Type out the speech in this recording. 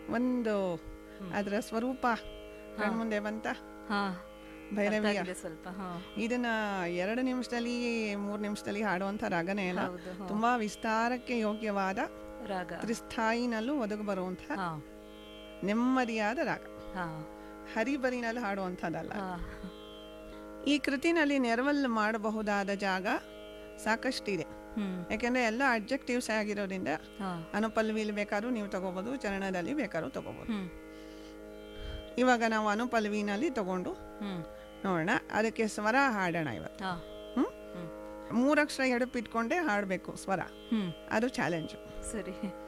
ಒಂದು ಅದರ ಸ್ವರೂಪ ಕಣ್ಮುಂದೆ ಬಂತ ಹಾ ಭೈರವಿಯ ಗೊತ್ತಾಗಿದೆ ಸ್ವಲ್ಪ ಹಾ ಇದನ್ನ ಎರಡು ನಿಮಿಷದಲ್ಲಿ ಮೂರು ನಿಮಿಷದಲ್ಲಿ ಹಾಡುವಂಥ ರಾಗನೇ ಅಲ್ಲ ಹೌದು ಹಾ. ತುಂಬಾ ವಿಸ್ತಾರಕ್ಕೆ ಯೋಗ್ಯವಾದ ರಾಗ ತ್ರಿಸ್ಥಾಯಿನಲ್ಲೂ ಒದಗಿ ಬರುವಂಥ ಹಾ ನೆಮ್ಮದಿಯಾದ ರಾಗ ಹಾ ಹರಿಬರಿನಲ್ಲಿ ಹಾಡುವಂಥದ್ದಲ್ಲ ಹಾ ಈ ಕೃತಿನಲ್ಲಿ ನೆರವಲ್ಲಿ ಮಾಡಬಹುದಾದ ಜಾಗ ಸಾಕಷ್ಟಿದೆ ಹ್ಮ್ ಯಾಕೆಂದ್ರೆ ಎಲ್ಲ ಅಬ್ಜೆಕ್ಟಿವ್ಸ್ ಆಗಿರೋದ್ರಿಂದ ಹಾ ಅನುಪಲ್ವಿಲಿ ಬೇಕಾದ್ರೂ ನೀವು ತಗೋಬೋದು ಚರಣದಲ್ಲಿ ಬೇಕಾದ್ರೂ ತಗೋಬೋದು ಹ್ಮ್ ಇವಾಗ ನಾವು ಅನುಪಲ್ವಿನಲ್ಲಿ ತಗೊಂಡು ಹ್ಮ್ ನೋಡೋಣ ಅದಕ್ಕೆ ಸ್ವರ ಹಾಡೋಣ ಇವತ್ತು ಹಾ ಹ್ಮ್? ಹ್ಮ್ ಮೂರಕ್ಷರ ಎಡಪಿಟ್ಕೊಂಡೇ ಹಾಡಬೇಕು ಸ್ವರ ಹ್ಮ್ ಅದು ಚಾಲೆಂಜು ಸರಿ